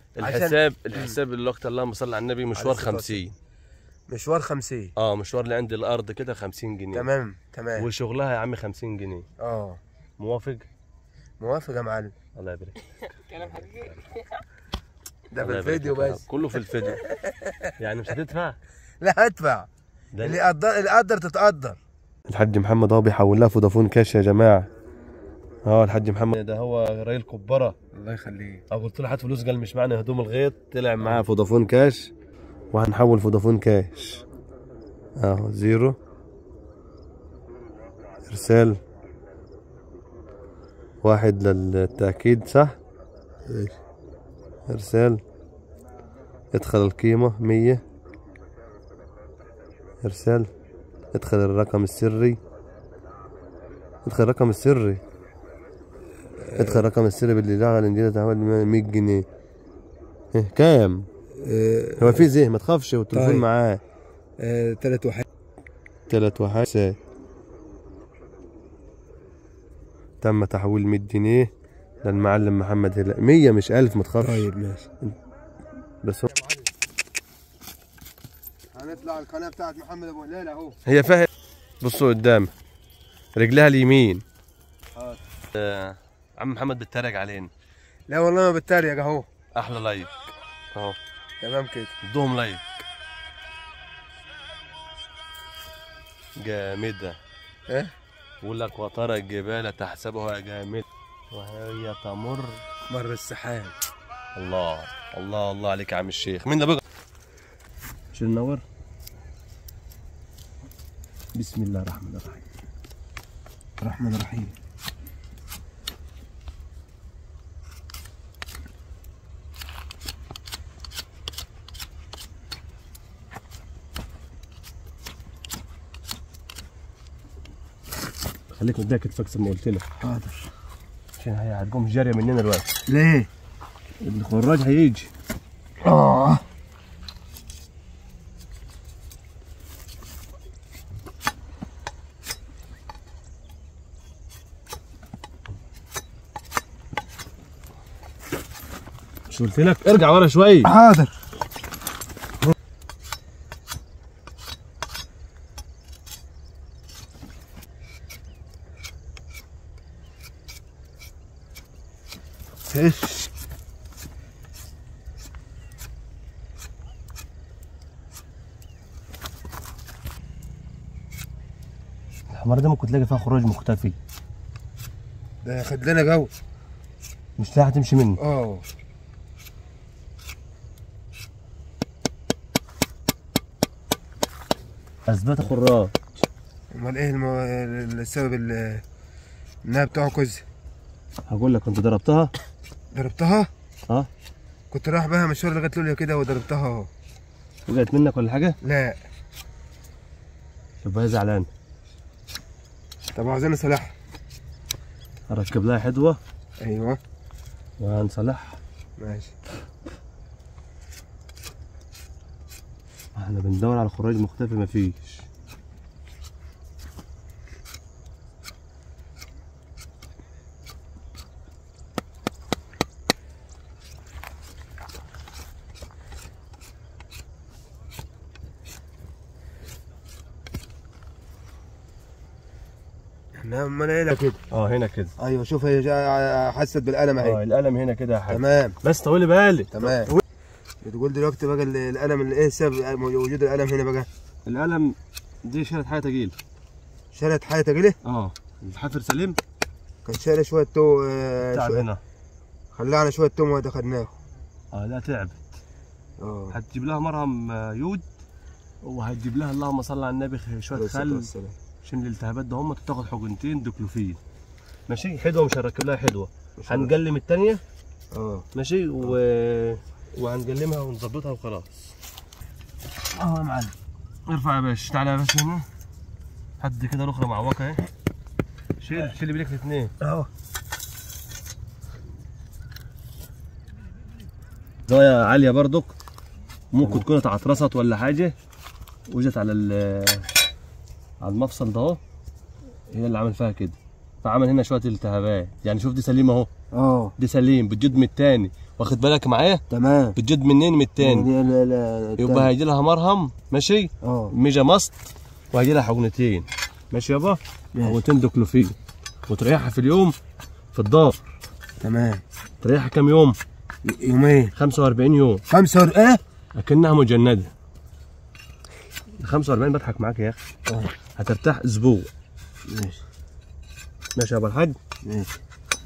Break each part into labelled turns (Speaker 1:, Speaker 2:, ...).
Speaker 1: الحساب الحساب الوقت اللهم صل على النبي مشوار
Speaker 2: الصلاة
Speaker 1: 50
Speaker 2: مشوار 50
Speaker 1: اه مشوار لعند الارض كده 50 جنيه
Speaker 2: تمام تمام
Speaker 1: وشغلها يا عم 50 جنيه
Speaker 2: اه
Speaker 1: موافق
Speaker 2: موافق يا معلم
Speaker 1: الله يبارك
Speaker 2: ده في
Speaker 1: الله يبارك
Speaker 2: الفيديو
Speaker 1: لك.
Speaker 2: بس
Speaker 1: كله في الفيديو يعني مش هتدفع
Speaker 2: لا ادفع
Speaker 1: ده
Speaker 2: اللي يقدر اللي يقدر تتقدر
Speaker 1: الحاج محمد اهو بيحول لها فودافون كاش يا جماعه اه الحاج محمد ده هو راجل كبره
Speaker 2: الله يخليه
Speaker 1: اه قلت له هات فلوس قال مش معنا هدوم الغيط طلع معاه فودافون كاش وهنحول فودافون كاش اهو زيرو ارسال واحد للتأكيد صح ارسال ادخل القيمة مية ارسال ادخل الرقم السري ادخل الرقم السري ادخل الرقم السري باللي لغى الانجيل تعود 100 جنيه إيه، كام هو في زيه ما تخافش والتليفون
Speaker 2: طيب.
Speaker 1: معاه
Speaker 2: ثلاث واحد
Speaker 1: تلات وحاجة سات. تم تحويل 100 جنيه للمعلم محمد هلال 100 مش 1000 ما تخافش
Speaker 2: طيب ماشي
Speaker 1: بس هو
Speaker 2: هنطلع القناه بتاعت محمد ابو هلال اهو
Speaker 1: هي فاهم بصوا قدام رجلها اليمين
Speaker 2: حاضر.
Speaker 1: آه. عم محمد بيتريق علينا
Speaker 2: لا والله ما بتريق اهو
Speaker 1: احلى لايك اهو
Speaker 2: تمام كده
Speaker 1: ادوهم لايك جامدة
Speaker 2: ايه
Speaker 1: بقول لك وترى الجبال تحسبها جامدة وهي تمر
Speaker 2: مر السحاب
Speaker 1: الله الله الله عليك يا عم الشيخ مين ده بقى شو النور بسم الله الرحمن الرحيم
Speaker 2: الرحمن الرحيم
Speaker 1: خليك قدامك تفكس ما قلت لك
Speaker 2: حاضر
Speaker 1: عشان هي هتقوم جاريه مننا دلوقتي
Speaker 2: ليه؟
Speaker 1: الخراج هيجي
Speaker 2: اه
Speaker 1: شو قلت لك ارجع ورا شوي
Speaker 2: حاضر ايش
Speaker 1: الحمار ده ممكن تلاقي فيها خراج مختفي
Speaker 2: ده خد لنا جو
Speaker 1: مش لاقي هتمشي منه
Speaker 2: اه
Speaker 1: اثبات خراج
Speaker 2: امال ايه المو... السبب ال- انها بتاعه كز
Speaker 1: هقول لك انت ضربتها
Speaker 2: ضربتها
Speaker 1: اه
Speaker 2: كنت رايح بها مشوار لغايه لوليا كده وضربتها اهو
Speaker 1: وقعت منك ولا حاجه
Speaker 2: لا
Speaker 1: يبقى هي زعلان
Speaker 2: طب عاوزين نصلحها
Speaker 1: اركب لها حدوه
Speaker 2: ايوه
Speaker 1: وهنصلحها
Speaker 2: ماشي
Speaker 1: احنا بندور على خراج مختفي مفيش
Speaker 2: احنا امال ايه كده
Speaker 1: اه هنا كده
Speaker 2: ايوه شوف هي جا- حست بالقلم
Speaker 1: اه
Speaker 2: اهي
Speaker 1: القلم هنا كده يا حاج
Speaker 2: تمام
Speaker 1: بس طولي بالك
Speaker 2: تمام بتقول دلوقتي بقى ال- القلم اللي ايه سبب وجود القلم هنا بقى
Speaker 1: القلم دي شالت حاجه تقيل
Speaker 2: شالت حاجه تقيله
Speaker 1: اه الحفر سليم
Speaker 2: كان شايله شويه تو آه،
Speaker 1: تعب
Speaker 2: شوية-
Speaker 1: هنا
Speaker 2: خلانا شويه توم وده خدناه
Speaker 1: اه لا تعب
Speaker 2: اه
Speaker 1: هتجيب لها مرهم آه، يود وهتجيب لها اللهم صل على النبي خ- شويه
Speaker 2: عليه الصلاة
Speaker 1: خل
Speaker 2: والسلام.
Speaker 1: عشان الالتهابات ده هم تاخد حقنتين دوكلوفين ماشي حدوه مش هنركب لها حدوه
Speaker 2: إن شاء الله.
Speaker 1: هنقلم التانية
Speaker 2: اه
Speaker 1: ماشي و... وهنقلمها ونظبطها وخلاص اه يا معلم ارفع يا باشا تعالى يا باشا هنا حد كده الاخرى معوقه اهي شيل شيل بايدك الاثنين
Speaker 2: اهو
Speaker 1: زوايا عاليه برضك ممكن تكون اتعطرست ولا حاجه وجت على ال على المفصل ده اهو هي اللي عمل فيها كده فعمل هنا شويه التهابات يعني شوف دي سليمه اهو
Speaker 2: اه
Speaker 1: دي سليم بتجد من التاني واخد بالك معايا
Speaker 2: تمام
Speaker 1: بتجد منين من التاني
Speaker 2: دي ال- ال-
Speaker 1: يبقى
Speaker 2: التاني.
Speaker 1: هيجي لها مرهم ماشي
Speaker 2: اه
Speaker 1: ميجا ماست وهيجي لها حقنتين ماشي يابا
Speaker 2: ماشي.
Speaker 1: حقنتين دوكلوفين وتريحها في اليوم في الدار
Speaker 2: تمام
Speaker 1: تريحها كام يوم
Speaker 2: ي- يومين
Speaker 1: 45 يوم
Speaker 2: خمسة ور- ايه
Speaker 1: اكنها مجنده 45 بضحك معاك يا اخي
Speaker 2: اه
Speaker 1: هترتاح اسبوع
Speaker 2: ماشي
Speaker 1: ماشي يا ابو الحاج
Speaker 2: ماشي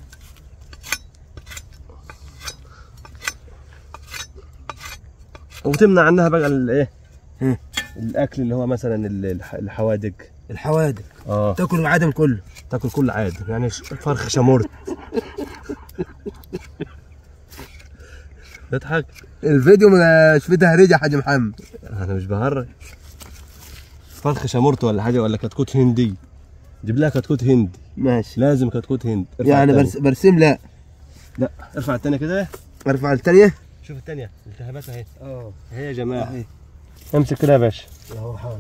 Speaker 1: وتمنع عنها بقى الايه
Speaker 2: هم.
Speaker 1: الاكل اللي هو مثلا ال- الح- الحوادق
Speaker 2: الحوادق
Speaker 1: اه
Speaker 2: تاكل العدم كله
Speaker 1: تاكل كل عادي يعني ش- فرخ شمورت تضحك
Speaker 2: الفيديو مش فيه تهريج يا حاج محمد
Speaker 1: انا مش بهرج فرخ شمورت ولا حاجه ولا كتكوت هندي جيب لها كتكوت هندي
Speaker 2: ماشي
Speaker 1: لازم كتكوت هندي ارفع
Speaker 2: يعني
Speaker 1: التانية.
Speaker 2: برس برسم لا
Speaker 1: لا ارفع الثانيه كده
Speaker 2: ارفع الثانية
Speaker 1: شوف الثانيه التهابات اهي
Speaker 2: اه
Speaker 1: اهي يا جماعه
Speaker 2: اهي
Speaker 1: امسك كده يا باشا
Speaker 2: اهو حاضر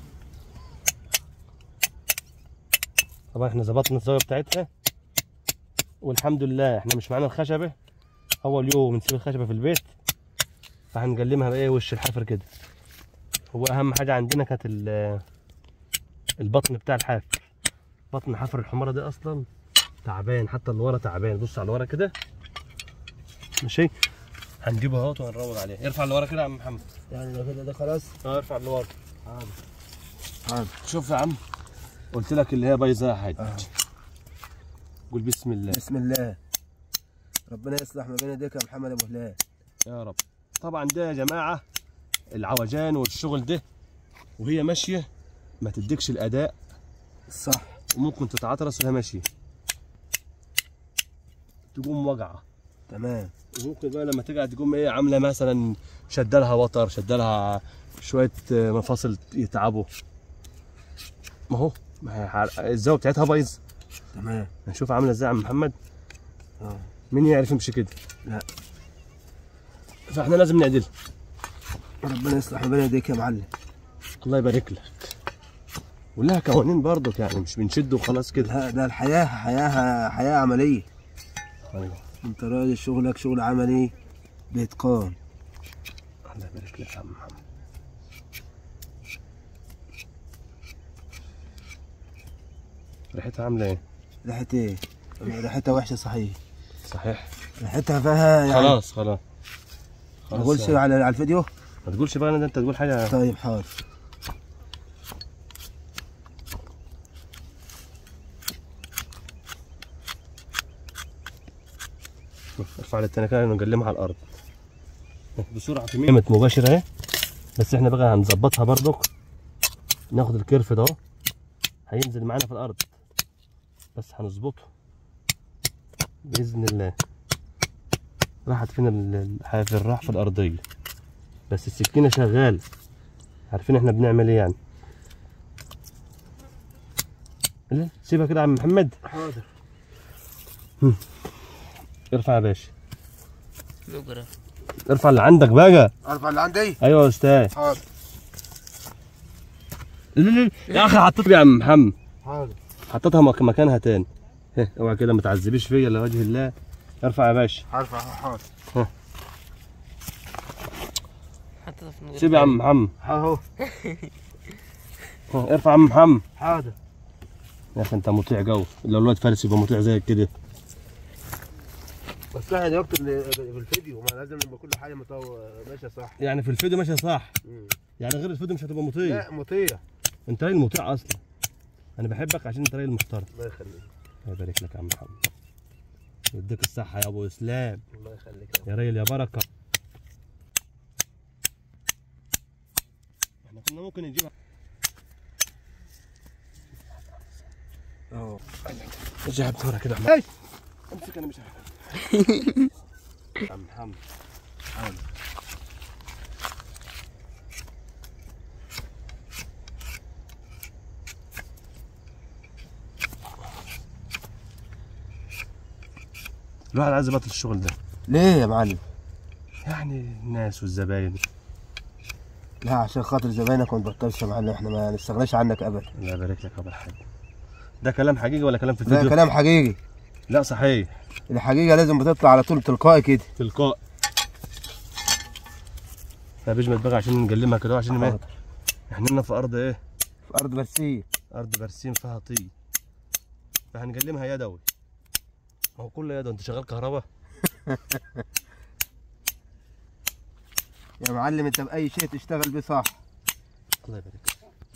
Speaker 1: طبعا احنا ظبطنا الزاويه بتاعتها والحمد لله احنا مش معانا الخشبه اول يوم نسيب الخشبه في البيت فهنجلمها بايه وش الحفر كده هو اهم حاجه عندنا كانت ال- البطن بتاع الحافر بطن حفر الحماره ده اصلا تعبان حتى اللي ورا تعبان بص على اللي ورا كده ماشي هنجيبه اهوت وهنروج عليه ارفع اللي ورا كده يا عم محمد
Speaker 2: يعني لو كده ده خلاص
Speaker 1: اه ارفع اللي ورا
Speaker 2: حاضر حاضر
Speaker 1: شوف يا عم قلت لك اللي هي بايظه يا حاج
Speaker 2: آه.
Speaker 1: قول بسم الله
Speaker 2: بسم الله ربنا يصلح ما بين يديك يا محمد ابو هلال
Speaker 1: يا رب طبعا ده يا جماعه العوجان والشغل ده وهي ماشيه ما تديكش الاداء
Speaker 2: صح
Speaker 1: وممكن تتعطرس وهي ماشيه تقوم وجعه
Speaker 2: تمام
Speaker 1: وممكن بقى لما تقعد تقوم ايه عامله مثلا شدلها وتر شدلها شويه آه، مفاصل يتعبوا ما هو ما هي حر- الزاويه بتاعتها بايظ
Speaker 2: تمام
Speaker 1: نشوف عامله ازاي يا عم محمد
Speaker 2: اه
Speaker 1: مين يعرف يمشي كده
Speaker 2: لا
Speaker 1: فاحنا لازم نعدلها
Speaker 2: ربنا يصلح ما بين يديك يا معلم
Speaker 1: الله يبارك لك ولها قوانين برضك يعني مش بنشد وخلاص كده
Speaker 2: لا ده الحياة حياة حياة عملية
Speaker 1: ايوه
Speaker 2: انت راجل شغلك شغل عملي بإتقان
Speaker 1: الله يبارك لك يا عم محمد ريحتها عامله ايه؟
Speaker 2: ريحة ايه؟ ريحتها وحشة صحيح
Speaker 1: صحيح
Speaker 2: ريحتها فيها يعني
Speaker 1: خلاص خلاص
Speaker 2: ما
Speaker 1: خلاص
Speaker 2: تقولش
Speaker 1: يعني.
Speaker 2: على على الفيديو
Speaker 1: ما تقولش بقى ان انت تقول حاجه
Speaker 2: طيب حاضر
Speaker 1: ارفع للتاني كده نقلمها على الارض بسرعه في ميمة مباشره اهي بس احنا بقى هنظبطها برضك ناخد الكيرف ده اهو هينزل معانا في الارض بس هنظبطه باذن الله راحت فين ال- الحافر راح في الارضيه بس السكينه شغاله عارفين احنا بنعمل ايه يعني لا سيبها كده يا عم محمد
Speaker 2: حاضر
Speaker 1: ارفع يا باشا
Speaker 3: نقرا
Speaker 1: ارفع اللي عندك بقى
Speaker 2: ارفع اللي عندي
Speaker 1: ايوه يا استاذ
Speaker 2: حاضر
Speaker 1: يا اخي حطيت يا عم محمد
Speaker 2: حاضر
Speaker 1: حطيتها مك- مكانها تاني هه، اوعى كده ما تعذبيش فيا لوجه الله ارفع يا باشا
Speaker 2: هرفع حاضر
Speaker 3: حطيتها في نقرا
Speaker 1: سيب يا عم محمد
Speaker 2: اهو
Speaker 1: ها، ارفع يا عم محمد
Speaker 2: حاضر
Speaker 1: يا اخي انت مطيع جو لو الواد فارس يبقى مطيع زيك كده
Speaker 2: بس احنا يا دكتور في الفيديو ما لازم يبقى كل حاجه مطو... ماشيه صح
Speaker 1: يعني في الفيديو ماشي صح
Speaker 2: مم.
Speaker 1: يعني غير الفيديو مش هتبقى مطيع
Speaker 2: لا مطيع
Speaker 1: انت راجل مطيع اصلا انا بحبك عشان انت راجل محترم
Speaker 2: الله يخليك
Speaker 1: الله يبارك لك يا عم محمد يديك الصحه يا ابو اسلام
Speaker 2: الله يخليك
Speaker 1: يا راجل يا بركه احنا كنا ممكن نجيبها
Speaker 2: اهو
Speaker 1: جاب دورة كده يا
Speaker 2: هاي.
Speaker 1: امسك انا مش عارف عم محمد الواحد عايز يبطل الشغل ده
Speaker 2: ليه يا معلم
Speaker 1: يعني الناس والزباين
Speaker 2: لا عشان خاطر زباينك ما تبطلش يا معلم احنا ما نستغناش عنك ابدا
Speaker 1: الله يبارك لك يا ابو الحاج ده كلام حقيقي ولا كلام في
Speaker 2: ده
Speaker 1: الفيديو؟
Speaker 2: كلام حقيقي
Speaker 1: لا صحيح
Speaker 2: الحقيقه لازم بتطلع على طول تلقائي كده
Speaker 1: تلقاء لا بيجمد بقى عشان نقلمها كده عشان ما
Speaker 2: حاضر.
Speaker 1: احنا هنا في ارض ايه
Speaker 2: في ارض برسيم
Speaker 1: ارض برسيم فيها طين فهنقلمها يدوي ما هو كله يدوي انت شغال كهرباء
Speaker 2: يا معلم انت باي شيء تشتغل بيه صح
Speaker 1: الله يبارك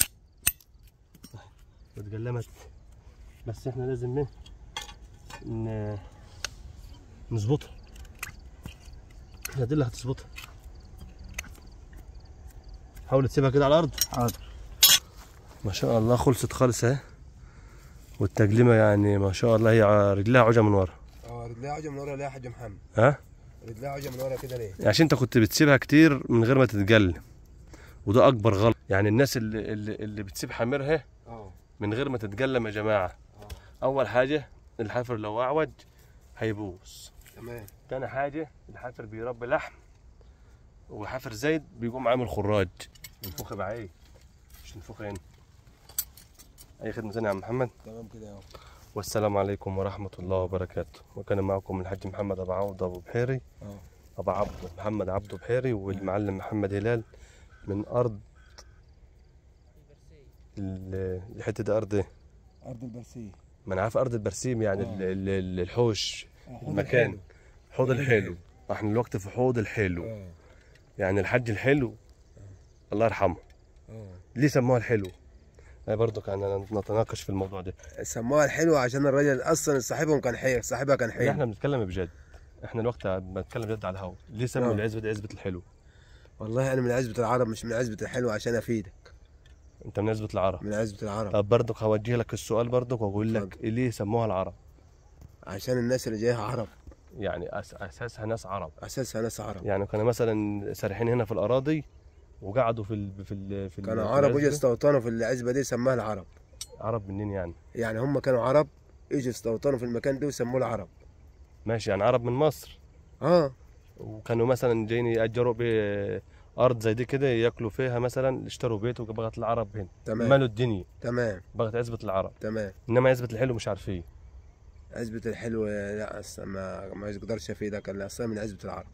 Speaker 1: اتقلمت بس احنا لازم ايه ن- نظبطها هي دي اللي هتظبطها حاول تسيبها كده على الارض
Speaker 2: حاضر
Speaker 1: ما شاء الله خلصت خالص اهي والتقليمه يعني ما شاء الله هي ع- رجلها عجة من ورا
Speaker 2: اه رجليها عجة من ورا ليه يا حاج محمد
Speaker 1: ها
Speaker 2: رجليها عجة من ورا كده ليه
Speaker 1: عشان انت كنت بتسيبها كتير من غير ما تتقلم وده اكبر غلط يعني الناس اللي اللي, اللي بتسيب حميرها
Speaker 2: اه
Speaker 1: من غير ما تتقلم يا جماعه اول حاجه الحافر لو اعوج هيبوظ
Speaker 2: تمام
Speaker 1: تاني حاجه الحافر بيربي لحم وحافر زايد بيقوم عامل خراج ينفخ بعيد مش ينفخ هنا اي خدمه ثانيه يا عم محمد
Speaker 2: تمام كده اهو
Speaker 1: والسلام عليكم ورحمه الله وبركاته وكان معكم الحاج محمد ابو عوض ابو بحيري
Speaker 2: اه
Speaker 1: ابو عبده محمد عبده بحيري والمعلم محمد هلال من ارض ال- الحته دي ارض ايه؟
Speaker 2: ارض البرسيم
Speaker 1: ما انا عارف ارض البرسيم يعني
Speaker 2: آه.
Speaker 1: ال- ال- ال- الحوش
Speaker 2: حوض
Speaker 1: المكان
Speaker 2: الحلو.
Speaker 1: حوض الحلو احنا الوقت في حوض الحلو
Speaker 2: اه
Speaker 1: يعني الحج الحلو الله يرحمه
Speaker 2: اه
Speaker 1: ليه سموها الحلو؟ انا برضو كان نتناقش في الموضوع ده
Speaker 2: سموها الحلوة عشان الراجل اصلا صاحبهم كان حي صاحبها كان
Speaker 1: لا،
Speaker 2: حي
Speaker 1: احنا بنتكلم بجد احنا الوقت بنتكلم بجد على الهوا ليه سموا
Speaker 2: آه.
Speaker 1: العزبه دي عزبه الحلو؟
Speaker 2: والله انا من عزبة العرب مش من عزبة الحلوة عشان افيدك
Speaker 1: انت من عزبه العرب
Speaker 2: من عزبة العرب
Speaker 1: طب برضك هوجه لك السؤال برضك واقول لك
Speaker 2: اتفضل.
Speaker 1: ليه سموها العرب؟
Speaker 2: عشان الناس اللي جايها عرب
Speaker 1: يعني أس اساسها ناس عرب
Speaker 2: اساسها ناس عرب
Speaker 1: يعني كانوا مثلا سارحين هنا في الاراضي وقعدوا في ال في ال في ال-
Speaker 2: كانوا
Speaker 1: في
Speaker 2: عرب
Speaker 1: العزبة.
Speaker 2: وجوا استوطنوا في العزبة دي سماها العرب
Speaker 1: عرب منين يعني
Speaker 2: يعني هم كانوا عرب اجوا استوطنوا في المكان ده وسموه العرب
Speaker 1: ماشي يعني عرب من مصر
Speaker 2: اه
Speaker 1: وكانوا مثلا جايين يأجروا بأرض زي دي كده ياكلوا فيها مثلا اشتروا بيت وبغت العرب هنا
Speaker 2: تمام
Speaker 1: مالوا الدنيا
Speaker 2: تمام
Speaker 1: بغت عزبة العرب
Speaker 2: تمام
Speaker 1: انما عزبة الحلو مش عارفين
Speaker 2: عزبة الحلو لا اصلا ما ما يقدرش افيدك الا اصلا من عزبة العرب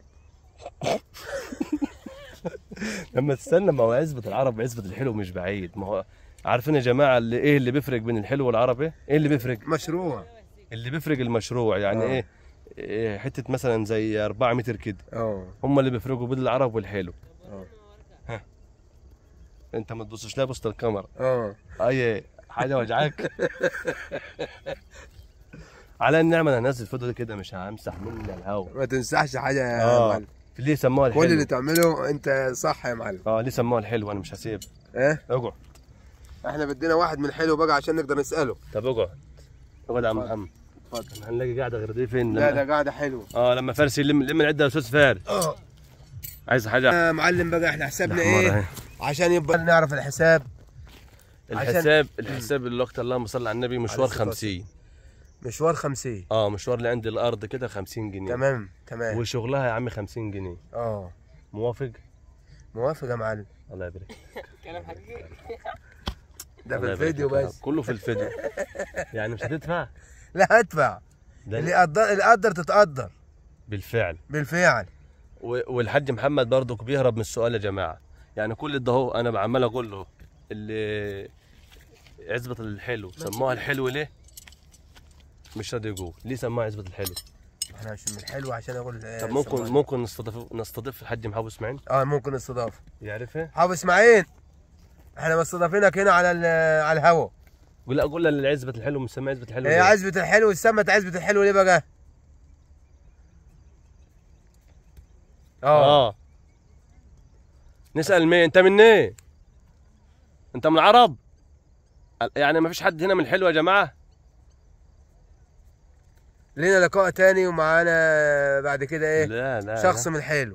Speaker 1: لما تستنى ما هو عزبة العرب وعزبة الحلو مش بعيد ما هو عارفين يا جماعة اللي ايه اللي بيفرق بين الحلو والعرب ايه؟ ايه اللي بيفرق؟
Speaker 2: مشروع
Speaker 1: اللي بيفرق المشروع يعني
Speaker 2: آه.
Speaker 1: ايه؟ إيه حتة مثلا زي 4 متر كده
Speaker 2: اه
Speaker 1: هم اللي بيفرقوا بين العرب والحلو
Speaker 2: اه
Speaker 1: انت ما تبصش لها بص الكاميرا
Speaker 2: اه
Speaker 1: اي حاجه وجعاك على النعمه انا هنزل الفيديو ده كده مش همسح مني الهوا
Speaker 2: ما تنسحش حاجة يا
Speaker 1: اه
Speaker 2: معلم
Speaker 1: ليه سموها
Speaker 2: كل اللي
Speaker 1: الحلو
Speaker 2: تعمله انت صح يا معلم
Speaker 1: اه ليه سموها الحلو انا مش هسيب
Speaker 2: ايه
Speaker 1: اقعد
Speaker 2: احنا بدينا واحد من الحلو بقى عشان نقدر نسأله
Speaker 1: طب اقعد اقعد يا عم
Speaker 2: اتفضل.
Speaker 1: محمد
Speaker 2: اتفضل
Speaker 1: هنلاقي قاعده غير دي فين
Speaker 2: لا
Speaker 1: لما...
Speaker 2: ده قاعدة حلوة
Speaker 1: اه لما فارس يلم لم العده يا استاذ فارس
Speaker 2: اه
Speaker 1: عايز حاجه
Speaker 2: آه، معلم بقى احنا حسابنا
Speaker 1: الحمار
Speaker 2: ايه
Speaker 1: اهي.
Speaker 2: عشان يبقى نعرف الحساب
Speaker 1: الحساب الحساب الوقت اللهم صل على النبي مشوار
Speaker 2: الصلاة
Speaker 1: 50
Speaker 2: مشوار خمسين
Speaker 1: اه مشوار اللي عند الارض كده 50 جنيه
Speaker 2: تمام تمام
Speaker 1: وشغلها يا عم 50 جنيه
Speaker 2: اه
Speaker 1: موافق
Speaker 2: موافق يا معلم
Speaker 1: الله يبارك
Speaker 3: كلام حقيقي
Speaker 2: ده في
Speaker 1: الله يبارك
Speaker 2: الفيديو
Speaker 1: لك يا
Speaker 2: بس
Speaker 1: رب. كله في الفيديو يعني مش هتدفع
Speaker 2: لا ادفع
Speaker 1: ده
Speaker 2: اللي قدر اللي قدر تتقدر
Speaker 1: بالفعل
Speaker 2: بالفعل
Speaker 1: و- والحاج محمد برضك بيهرب من السؤال يا جماعه يعني كل ده اهو انا عمال اقول له اللي عزبة الحلو سموها الحلو ليه؟ مش راضي يقول ليه سموها عزبة الحلو؟
Speaker 2: احنا مش من الحلو عشان اقول آه،
Speaker 1: طب ممكن
Speaker 2: سمعني.
Speaker 1: ممكن نستضيف نستضيف الحاج محمد اسماعيل
Speaker 2: اه ممكن استضافه
Speaker 1: يعرفها؟
Speaker 2: حافظ اسماعيل احنا مستضافينك هنا على ال- على الهوا
Speaker 1: قول لا قول له عزبة الحلو مسمى عزبة الحلو
Speaker 2: هي
Speaker 1: ليه؟
Speaker 2: عزبة الحلو اتسمت عزبة الحلو ليه بقى؟ اه
Speaker 1: اه نسأل مين؟ انت من ايه؟ انت من العرب؟ يعني ما فيش حد هنا من الحلو يا جماعه؟
Speaker 2: لينا لقاء تاني ومعانا بعد كده ايه؟
Speaker 1: لا لا
Speaker 2: شخص
Speaker 1: لا.
Speaker 2: من الحلو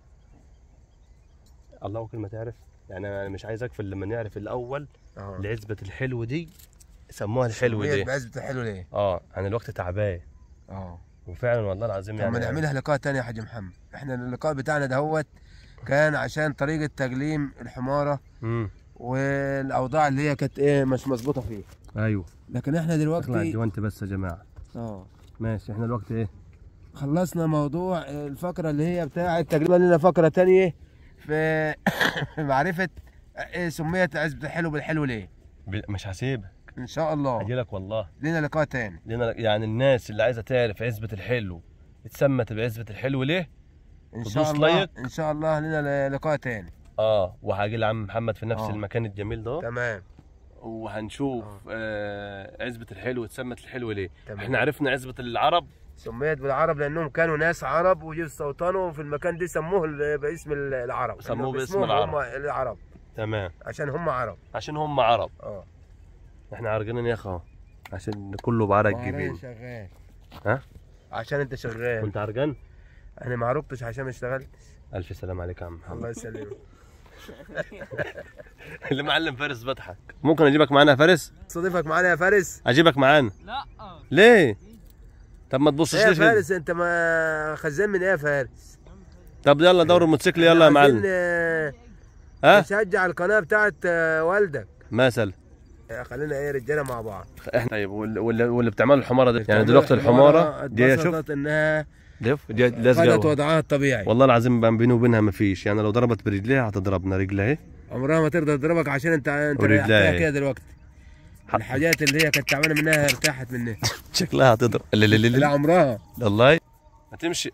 Speaker 1: الله كل ما تعرف يعني انا مش عايز اقفل لما نعرف الاول
Speaker 2: اه
Speaker 1: العزبة الحلو دي سموها الحلو
Speaker 2: هي
Speaker 1: دي
Speaker 2: بعزبة الحلو ليه؟
Speaker 1: اه انا الوقت تعبان
Speaker 2: اه
Speaker 1: وفعلا والله العظيم
Speaker 2: طب ما
Speaker 1: يعني
Speaker 2: نعملها لقاء تاني يا حاج محمد احنا اللقاء بتاعنا دهوت كان عشان طريقة تجليم الحمارة
Speaker 1: امم
Speaker 2: والاوضاع اللي هي كانت ايه مش مظبوطة فيه
Speaker 1: ايوه
Speaker 2: لكن احنا
Speaker 1: اطلع
Speaker 2: دلوقتي
Speaker 1: الجوانت بس يا جماعه
Speaker 2: اه
Speaker 1: ماشي احنا الوقت ايه
Speaker 2: خلصنا موضوع الفقرة اللي هي بتاعة تقريبا لنا فقرة تانية في في معرفة إيه سميت عزبة الحلو بالحلو ليه
Speaker 1: ب- مش هسيبك
Speaker 2: إن شاء الله
Speaker 1: هجي لك والله
Speaker 2: لنا لقاء تاني
Speaker 1: لنا يعني الناس اللي عايزه تعرف عزبه الحلو اتسمت بعزبه الحلو ليه
Speaker 2: إن
Speaker 1: تدوس
Speaker 2: شاء الله
Speaker 1: لايك.
Speaker 2: إن شاء الله لنا لقاء تاني
Speaker 1: اه وهاجي لعم محمد في نفس
Speaker 2: آه.
Speaker 1: المكان الجميل ده
Speaker 2: تمام
Speaker 1: وهنشوف آه عزبه الحلو اتسمت الحلو ليه
Speaker 2: تمام.
Speaker 1: احنا عرفنا عزبه العرب
Speaker 2: سميت بالعرب لأنهم كانوا ناس عرب وجوا استوطنوا في المكان ده سموه ال- باسم ال- العرب
Speaker 1: سموه
Speaker 2: إنه
Speaker 1: باسم
Speaker 2: باسمهم
Speaker 1: العرب.
Speaker 2: هم العرب
Speaker 1: تمام
Speaker 2: عشان هم عرب
Speaker 1: عشان هم عرب
Speaker 2: اه
Speaker 1: احنا عرقانين يا اخي اهو عشان كله بعرق
Speaker 2: وأنا
Speaker 1: جبين
Speaker 2: شغال
Speaker 1: ها
Speaker 2: عشان انت شغال
Speaker 1: كنت عرقان
Speaker 2: انا ما عرفتش عشان ما اشتغلت
Speaker 1: الف سلام عليك يا عم محمد
Speaker 2: الله يسلمك
Speaker 1: اللي معلم فارس بضحك ممكن اجيبك معانا يا فارس
Speaker 2: استضيفك معانا يا فارس
Speaker 1: اجيبك معانا
Speaker 3: لا
Speaker 1: ليه طب ما تبصش
Speaker 2: ايه يا
Speaker 1: ليش كده؟
Speaker 2: فارس انت ما خزان من ايه يا فارس
Speaker 1: طب يلا دور الموتوسيكل يلا يا
Speaker 2: عايزين،
Speaker 1: معلم
Speaker 2: آه،
Speaker 1: ها
Speaker 2: نشجع القناه بتاعت آه، والدك
Speaker 1: مثلا
Speaker 2: آه، خلينا ايه رجاله مع بعض
Speaker 1: احنا طيب واللي, واللي, واللي بتعمل الحماره دي يعني دلوقتي الحماره دي شوف
Speaker 2: اتبسطت انها
Speaker 1: شوف دي
Speaker 2: خدت
Speaker 1: لازقه
Speaker 2: وضعها الطبيعي
Speaker 1: والله العظيم بين- بيني وبينها ما فيش يعني لو ضربت برجليها هتضربنا رجلها اهي
Speaker 2: عمرها ما ترضى تضربك عشان انت انت
Speaker 1: ورجلها
Speaker 2: ريحتها
Speaker 1: ايه؟
Speaker 2: كده دلوقتي
Speaker 1: حق.
Speaker 2: الحاجات اللي هي كانت تعبانه منها ارتاحت منها
Speaker 1: شكلها هتضرب لا لا لا
Speaker 2: لا
Speaker 1: لا
Speaker 2: عمرها
Speaker 1: والله هتمشي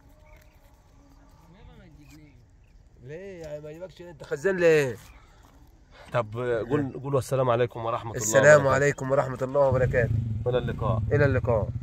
Speaker 2: ليه يعني ما يجيبكش انت خزان ليه
Speaker 1: طب قول قولوا السلام عليكم ورحمه الله
Speaker 2: السلام
Speaker 1: وبركاته.
Speaker 2: عليكم ورحمه الله وبركاته
Speaker 1: والى اللقاء
Speaker 2: الى اللقاء